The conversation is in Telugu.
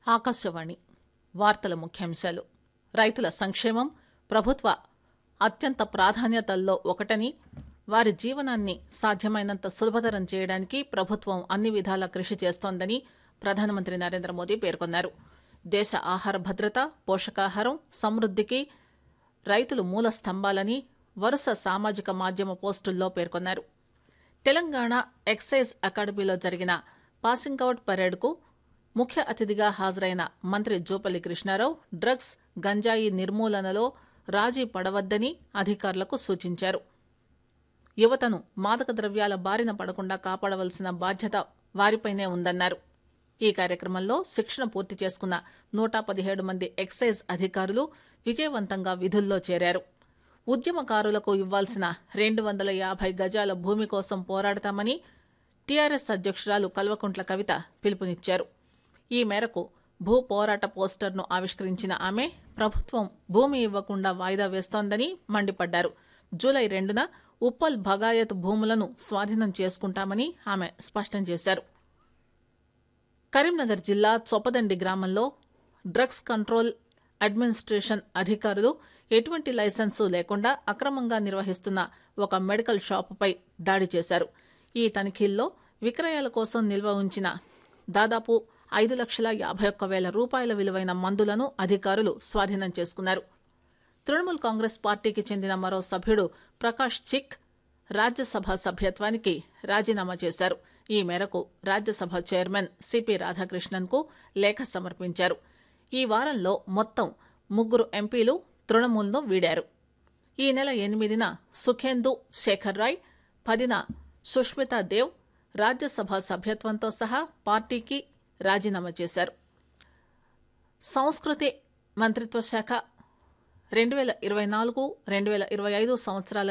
ఆకాశవాణి వార్తల ముఖ్యాంశాలు రైతుల సంక్షేమం ప్రభుత్వ అత్యంత ప్రాధాన్యతల్లో ఒకటని వారి జీవనాన్ని సాధ్యమైనంత సులభతరం చేయడానికి ప్రభుత్వం అన్ని విధాలా కృషి చేస్తోందని ప్రధానమంత్రి నరేంద్ర మోదీ పేర్కొన్నారు దేశ ఆహార భద్రత పోషకాహారం సమృద్దికి రైతులు మూల స్తంభాలని వరుస సామాజిక మాధ్యమ పోస్టుల్లో పేర్కొన్నారు తెలంగాణ ఎక్సైజ్ అకాడమీలో జరిగిన పాసింగ్ అవుట్ పరేడ్కు ముఖ్య అతిథిగా హాజరైన మంత్రి జూపల్లి కృష్ణారావు డ్రగ్స్ గంజాయి నిర్మూలనలో రాజీ పడవద్దని అధికారులకు సూచించారు యువతను మాదక ద్రవ్యాల బారిన పడకుండా కాపాడవలసిన బాధ్యత వారిపైనే ఉందన్నారు ఈ కార్యక్రమంలో శిక్షణ పూర్తి చేసుకున్న నూట పదిహేడు మంది ఎక్సైజ్ అధికారులు విజయవంతంగా విధుల్లో చేరారు ఉద్యమకారులకు ఇవ్వాల్సిన రెండు వందల యాభై గజాల భూమి కోసం పోరాడతామని టీఆర్ఎస్ అధ్యక్షురాలు కల్వకుంట్ల కవిత పిలుపునిచ్చారు ఈ మేరకు భూ పోరాట పోస్టర్ను ఆవిష్కరించిన ఆమె ప్రభుత్వం భూమి ఇవ్వకుండా వాయిదా వేస్తోందని మండిపడ్డారు జూలై రెండున ఉప్పల్ భగాయత్ భూములను స్వాధీనం చేసుకుంటామని ఆమె స్పష్టం చేశారు కరీంనగర్ జిల్లా చొప్పదండి గ్రామంలో డ్రగ్స్ కంట్రోల్ అడ్మినిస్ట్రేషన్ అధికారులు ఎటువంటి లైసెన్సు లేకుండా అక్రమంగా నిర్వహిస్తున్న ఒక మెడికల్ షాపుపై దాడి చేశారు ఈ తనిఖీల్లో విక్రయాల కోసం నిల్వ ఉంచిన దాదాపు ఐదు లక్షల యాభై ఒక్క వేల రూపాయల విలువైన మందులను అధికారులు స్వాధీనం చేసుకున్నారు తృణమూల్ కాంగ్రెస్ పార్టీకి చెందిన మరో సభ్యుడు ప్రకాష్ చిక్ రాజ్యసభ సభ్యత్వానికి రాజీనామా చేశారు ఈ మేరకు రాజ్యసభ చైర్మన్ సిపి రాధాకృష్ణన్ కు లేఖ సమర్పించారు ఈ వారంలో మొత్తం ముగ్గురు ఎంపీలు తృణమూల్ను వీడారు ఈ నెల ఎనిమిదిన సుఖేందు శేఖర్ రాయ్ పదిన సుష్మితా దేవ్ రాజ్యసభ సభ్యత్వంతో సహా పార్టీకి రాజీనామా చేశారు సంస్కృతి మంత్రిత్వ శాఖ రెండు వేల ఇరవై నాలుగు రెండు వేల ఇరవై ఐదు సంవత్సరాల